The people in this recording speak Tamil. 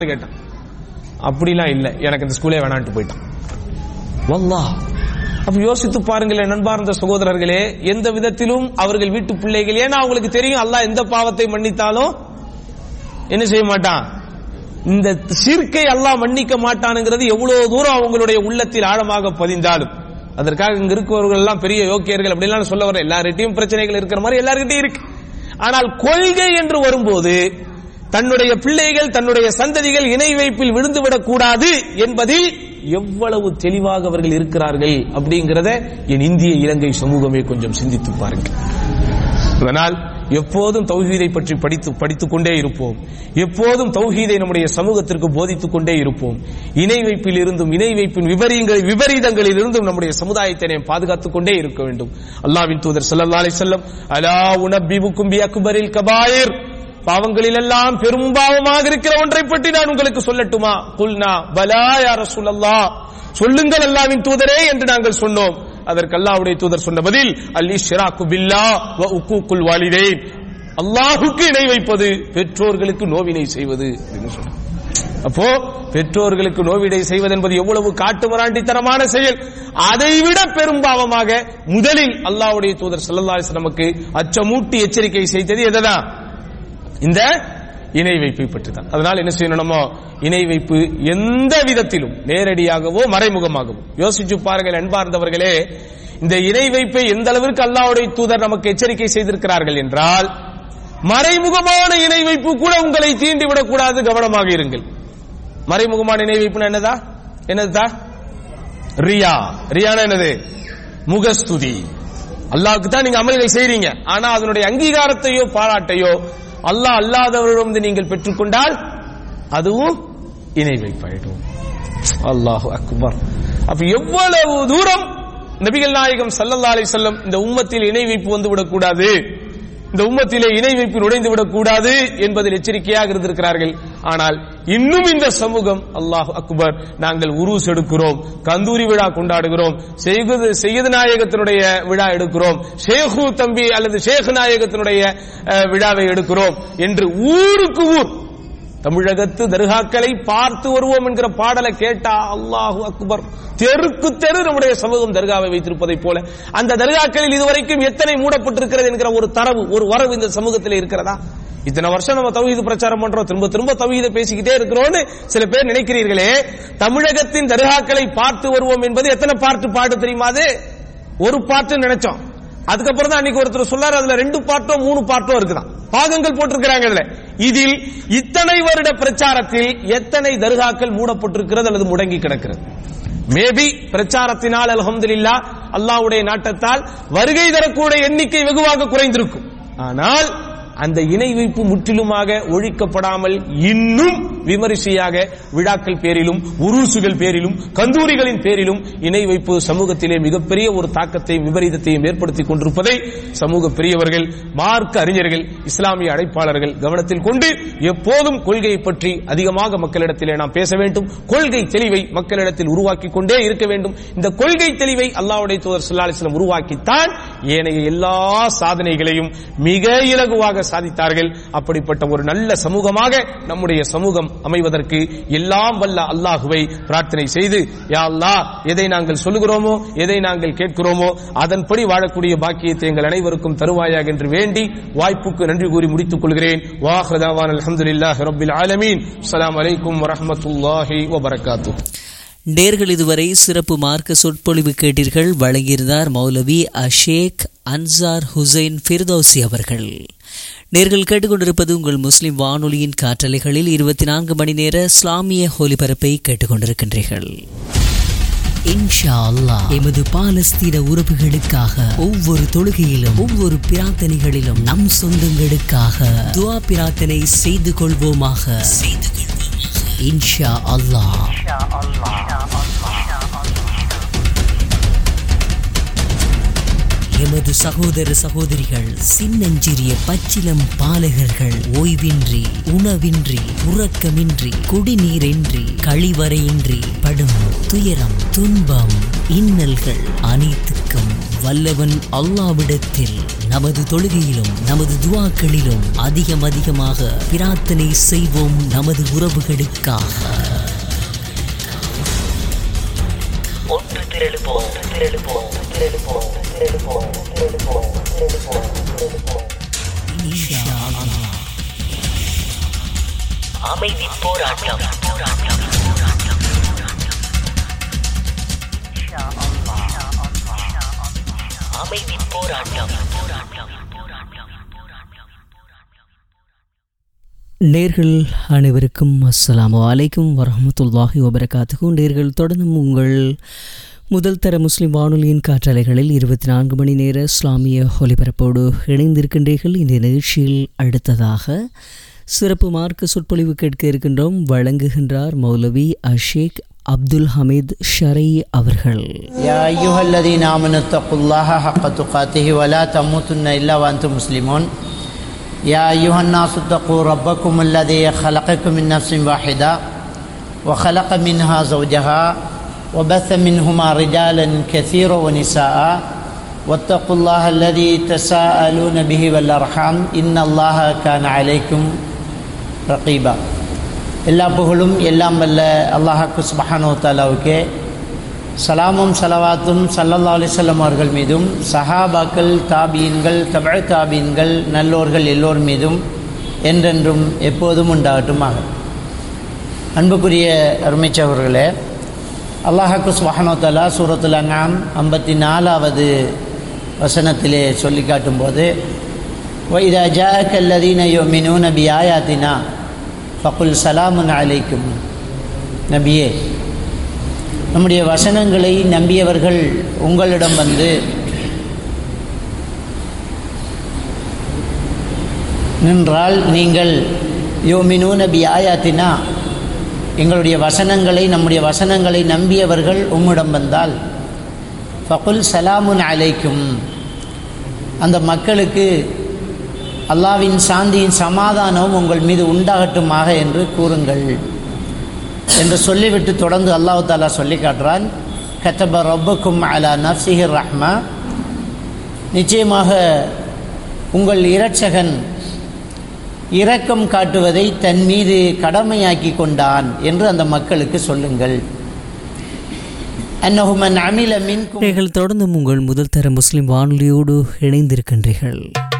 கேட்டான் அப்படிலாம் இல்ல எனக்கு இந்த ஸ்கூலே வேணான்ட்டு போயிட்டான் வல்லா அப்ப யோசித்து பாருங்களேன் நண்பார்ந்த சகோதரர்களே எந்த விதத்திலும் அவர்கள் வீட்டு பிள்ளைகள் ஏன்னா அவங்களுக்கு தெரியும் அல்லாஹ் எந்த பாவத்தை மன்னித்தாலும் என்ன செய்ய மாட்டான் இந்த சிற்கை அல்லாஹ் மன்னிக்க மாட்டானுங்கிறது எவ்வளவு தூரம் அவங்களுடைய உள்ளத்தில் ஆழமாக பதிந்தாலும் அதற்காக இங்க இருக்கிறவர்கள் எல்லாம் பெரிய யோக்கியர்கள் அப்படிலாம் சொல்ல வர எல்லார்கிட்டையும் பிரச்சனைகள் இருக்கிற மாதிரி எல்லார்கிட்டையும் இருக்கு ஆனால் கொள்கை என்று வரும்போது தன்னுடைய பிள்ளைகள் தன்னுடைய சந்ததிகள் இணை வைப்பில் விழுந்துவிடக் கூடாது என்பதில் எவ்வளவு தெளிவாக அவர்கள் இருக்கிறார்கள் அப்படிங்கிறத என் இந்திய இலங்கை சமூகமே கொஞ்சம் சிந்தித்து பாருங்கள் அதனால் எப்போதும் தௌஹீதை பற்றி படித்து படித்துக் கொண்டே இருப்போம் எப்போதும் தௌஹீதை நம்முடைய சமூகத்திற்கு போதித்துக் கொண்டே இருப்போம் இணை வைப்பில் இருந்தும் இணை வைப்பின் விபரீங்கள் விபரீதங்களில் இருந்தும் நம்முடைய சமுதாயத்தை நாம் பாதுகாத்துக் கொண்டே இருக்க வேண்டும் அல்லாஹ்வின் தூதர் ஸல்லல்லாஹு அலைஹி வஸல்லம் அலா உனப்பிபுக்கும் பி அக்பரில் கபாயிர் பாவங்களில் எல்லாம் பெரும்பாவமாக இருக்கிற ஒன்றை பற்றி நான் உங்களுக்கு சொல்லட்டுமா குல்னா பலா யா ரசூலல்லாஹ் சொல்லுங்கள் அல்லாஹ்வின் தூதரே என்று நாங்கள் சொன்னோம் அதற்கு அல்லாஹ்வுடைய தூதர் சொன்ன பதில் அல்லி ஷிராக்கு பில்லா வ உக்கூக்குல் வாலிதைன் அல்லாஹுக்கு இணை வைப்பது பெற்றோர்களுக்கு நோவினை செய்வது அப்படின்னு சொன்னார் அப்போ பெற்றோர்களுக்கு நோவிடை செய்வது என்பது எவ்வளவு காட்டுமராண்டித்தனமான செயல் அதைவிட பெரும்பாவமாக முதலில் அல்லாஹ்வுடைய தூதர் ஸல்லல்லாஹு அலைஹி வஸல்லம் நமக்கு அச்சமூட்டி எச்சரிக்கை செய்தது எதுதான் இந்த இணை வைப்பை பற்றி தான் அதனால் என்ன செய்யணும் நம்ம இணை வைப்பு எந்த விதத்திலும் நேரடியாகவோ மறைமுகமாகவோ யோசிச்சு பாருங்கள் அன்பார்ந்தவர்களே இந்த இணை வைப்பை எந்த அளவிற்கு அல்லாஹ்வுடைய தூதர் நமக்கு எச்சரிக்கை செய்திருக்கிறார்கள் என்றால் மறைமுகமான இணை வைப்பு கூட உங்களை தீண்டி விடக்கூடாது கவனமாக இருங்கள் மறைமுகமான இணை வைப்புனா என்னதா என்னதுதா ரியா ரியானா என்னது முகஸ்துதி அல்லாஹ்வுக்கு தான் நீங்க அமல்கள் செய்றீங்க ஆனா அதனுடைய அங்கீகாரத்தையோ பாராட்டையோ அல்லாஹ் அல்லாதவரிடம் நீங்கள் பெற்றுக்கொண்டால் அதுவும் இணை வைப்பாயிடும் அல்லாஹு அக்பர் அப்ப எவ்வளவு தூரம் நபிகள் நாயகம் ஸல்லல்லாஹு அலைஹி வஸல்லம் இந்த உம்மத்தில் இணை வைப்பு வந்து விடக்கூடாது இந்த உம்மத்திலே இணை வைப்பு நுழைந்து விடக்கூடாது என்பதில் எச்சரிக்கையாக இருந்திருக்கிறார்கள் ஆனால் இன்னும் இந்த சமூகம் அல்லாஹ் அக்பர் நாங்கள் உருஸ் எடுக்கிறோம் கந்தூரி விழா கொண்டாடுகிறோம் செய்குது செய்யது நாயகத்தினுடைய விழா எடுக்கிறோம் ஷேகு தம்பி அல்லது ஷேக் நாயகத்தினுடைய அஹ், விழாவை எடுக்கிறோம் என்று ஊருக்கு ஊர் தமிழகத்து தர்காக்களை பார்த்து வருவோம் என்கிற பாடலை கேட்டா அல்லாஹு அக்பர் தெருக்கு தெரு நம்முடைய சமூகம் தர்காவை வைத்திருப்பதைப் போல அந்த தர்காக்களில் இதுவரைக்கும் எத்தனை மூடப்பட்டிருக்கிறது என்கிற ஒரு தரவு ஒரு வரவு இந்த சமூகத்தில் இருக்கிறதா இத்தனை வருஷம் நம்ம தௌஹீது பிரச்சாரம் பண்றோம் திரும்ப திரும்ப தௌஹீதை பேசிக்கிட்டே இருக்கிறோம்னு சில பேர் நினைக்கிறீர்களே தமிழகத்தின் தர்காக்களை பார்த்து வருவோம் என்பது எத்தனை பாட்டு பாட்டு தெரியுமா அது ஒரு பாட்டு நினைச்சோம் அதுக்கப்புறம் தான் அன்னைக்கு ஒருத்தர் சொல்லாரு அதுல ரெண்டு பாட்டோ மூணு பாட்டோ இருக்குதான் பாகங்கள் போட்டிருக்கிறாங்க அதுல இதில் இத்தனை வருட பிரச்சாரத்தில் எத்தனை தர்காக்கள் மூடப்பட்டிருக்கிறது அல்லது முடங்கி கிடக்கிறது மேபி பிரச்சாரத்தினால் அல்ஹம்துலில்லா அல்லாஹ்வுடைய நாட்டத்தால் வருகை தரக்கூடிய எண்ணிக்கை வெகுவாக குறைந்திருக்கும் ஆனால் அந்த இணை வைப்பு முற்றிலுமாக ஒழிக்கப்படாமல் இன்னும் விமரிசையாக விழாக்கள் பேரிலும் உருசுகள் பேரிலும் கந்தூரிகளின் பேரிலும் இணை வைப்பு சமூகத்திலே மிகப்பெரிய ஒரு தாக்கத்தையும் விபரீதத்தையும் ஏற்படுத்திக் கொண்டிருப்பதை சமூக பெரியவர்கள் மார்க்க அறிஞர்கள் இஸ்லாமிய அழைப்பாளர்கள் கவனத்தில் கொண்டு எப்போதும் கொள்கையை பற்றி அதிகமாக மக்களிடத்திலே நாம் பேச வேண்டும் கொள்கை தெளிவை மக்களிடத்தில் உருவாக்கி கொண்டே இருக்க வேண்டும் இந்த கொள்கை தெளிவை அல்லாஹ்வுடைய தூதர் ஸல்லல்லாஹு அலைஹி வஸல்லம் உருவாக்கித்தான் ஏனைய எல்லா சாதனைகளையும் மிக இலகுவாக சாதித்தார்கள் அப்படிப்பட்ட ஒரு நல்ல சமூகமாக நம்முடைய சமூகம் அமைவதற்கு எல்லாம் வல்ல அல்லாஹுவை பிரார்த்தனை செய்து யா அல்லாஹ் எதை நாங்கள் சொல்லுகிறோமோ எதை நாங்கள் கேட்கிறோமோ அதன்படி வாழக்கூடிய பாக்கியத்தை எங்கள் அனைவருக்கும் தருவாயாக என்று வேண்டி வாய்ப்புக்கு நன்றி கூறி முடித்துக் கொள்கிறேன் வாஹ்ரதாவான் அல்ஹம்துலில்லாஹி ரப்பில் ஆலமீன் அஸ்ஸலாமு அலைக்கும் வரஹ்மத்துல்லாஹி வபரகாத்துஹு நேர்கள் இதுவரை சிறப்பு மார்க்க சொற்பொழிவு கேட்டீர்கள் வழங்கியிருந்தார் மௌலவி அஷேக் அன்சார் ஹுசைன் ஃபிர்தௌசி அவர்கள் நேர்கள் கேட்டுக்கொண்டிருப்பது உங்கள் முஸ்லிம் வானொலியின் காற்றலைகளில் இருபத்தி நான்கு மணி நேர இஸ்லாமிய ஒலிபரப்பை கேட்டுக்கொண்டிருக்கின்றீர்கள் இன்ஷா அல்லாஹ் எமது பாலஸ்தீன உறவுகளுக்காக ஒவ்வொரு தொழுகையிலும் ஒவ்வொரு பிரார்த்தனைகளிலும் நம் சொந்தங்களுக்காக துஆ பிரார்த்தனை செய்து கொள்வோமாக செய்து கொள்வோமாக இன்ஷா அல்லாஹ் எமது சகோதர சகோதரிகள் சின்னஞ்சிறிய பச்சிலம் பாலகர்கள் ஓய்வின்றி உணவின்றி உறக்கமின்றி குடிநீரின்றி கழிவறையின்றி படும் துயரம் துன்பம் இன்னல்கள் அனைத்துக்கும் வல்லவன் அல்லாவிடத்தில் நமது தொழுகையிலும் நமது துவாக்களிலும் அதிகம் அதிகமாக பிரார்த்தனை செய்வோம் நமது உறவுகளுக்காக ஒன்று திரளுவோம் திரளுவோம் திரளுவோம் திரளுவோம் திரளுவோம் திரளுவோம் திரளுவோம் இன்ஷா அல்லாஹ். அமைதி போராட்டம் போராட்டம் போராட்டம் இன்ஷா அல்லாஹ். அமைதி போராட்டம் போராட்டம் போராட்டம் நேர்கள் அனைவருக்கும் அஸ்ஸலாமு அலைக்கும் வரஹமத்துல்லாஹி வபரகாத்துக்கு நேர்கள் தொடர்ந்து உங்கள் முதல் தர முஸ்லிம் வானொலியின் காற்றலைகளில் இருபத்தி நான்கு மணி நேர இஸ்லாமிய ஒலிபரப்போடு இணைந்திருக்கின்றீர்கள் இந்த நிகழ்ச்சியில் அடுத்ததாக சிறப்பு மார்க்க சொற்பொழிவு கேட்க இருக்கின்றோம் வழங்குகின்றார் மௌலவி அஷேக் அப்துல் ஹமீத் ஷரை அவர்கள் يا أيها الذين آمنوا اتقوا الله حق تقاته ولا تموتن إلا وأنتم مسلمون يا أيها الناس اتقوا ربكم الذي خلقكم من نفس واحدة وخلق منها زوجها وبث منهما رجالا كثيرا ونساء واتقوا الله الذي تساءلون به والأرحام إن الله كان عليكم رقيبا எல்லா புகழும் எல்லாம் வல்ல அல்லாஹாக்கு சுபஹானோ தாலாவுக்கே சலாமும் சலவாத்தும் சல்லல்லா அலிசல்லம் அவர்கள் மீதும் சஹாபாக்கள் தாபீன்கள் தபழ தாபீன்கள் நல்லோர்கள் எல்லோர் மீதும் என்றென்றும் எப்போதும் உண்டாகட்டுமாக அன்புக்குரிய அருமைச்சவர்களே அல்லாஹாக்கு சுபஹானோ தாலா சூரத்துல் அங்காம் ஐம்பத்தி நாலாவது வசனத்திலே சொல்லி காட்டும்போது வைதா ஜாக் அல்லதீன யோமினு நபி ஆயாத்தினா ஃபகுல் சலாமுன் அலைக்கும் நபியே நம்முடைய வசனங்களை நம்பியவர்கள் உங்களிடம் வந்து நின்றால் நீங்கள் யோமினு நபி ஆயாத்தினா எங்களுடைய வசனங்களை நம்முடைய வசனங்களை நம்பியவர்கள் உம்மிடம் வந்தால் ஃபகுல் சலாமுன் அலைக்கும் அந்த மக்களுக்கு அல்லாவின் சாந்தியின் சமாதானம் உங்கள் மீது உண்டாகட்டுமாக என்று கூறுங்கள் என்று சொல்லிவிட்டு தொடர்ந்து அல்லாஹு தாலா சொல்லி காட்டுறான் கத்தப ரப்புக்கும் அலா நப்சிஹிர் ரஹ்மா நிச்சயமாக உங்கள் இரட்சகன் இரக்கம் காட்டுவதை தன் மீது கடமையாக்கி கொண்டான் என்று அந்த மக்களுக்கு சொல்லுங்கள் அன்னஹுமன் அமில மின்கும் நீங்கள் தொடர்ந்தும் உங்கள் முதல் தர முஸ்லிம் வானொலியோடு இணைந்திருக்கின்றீர்கள்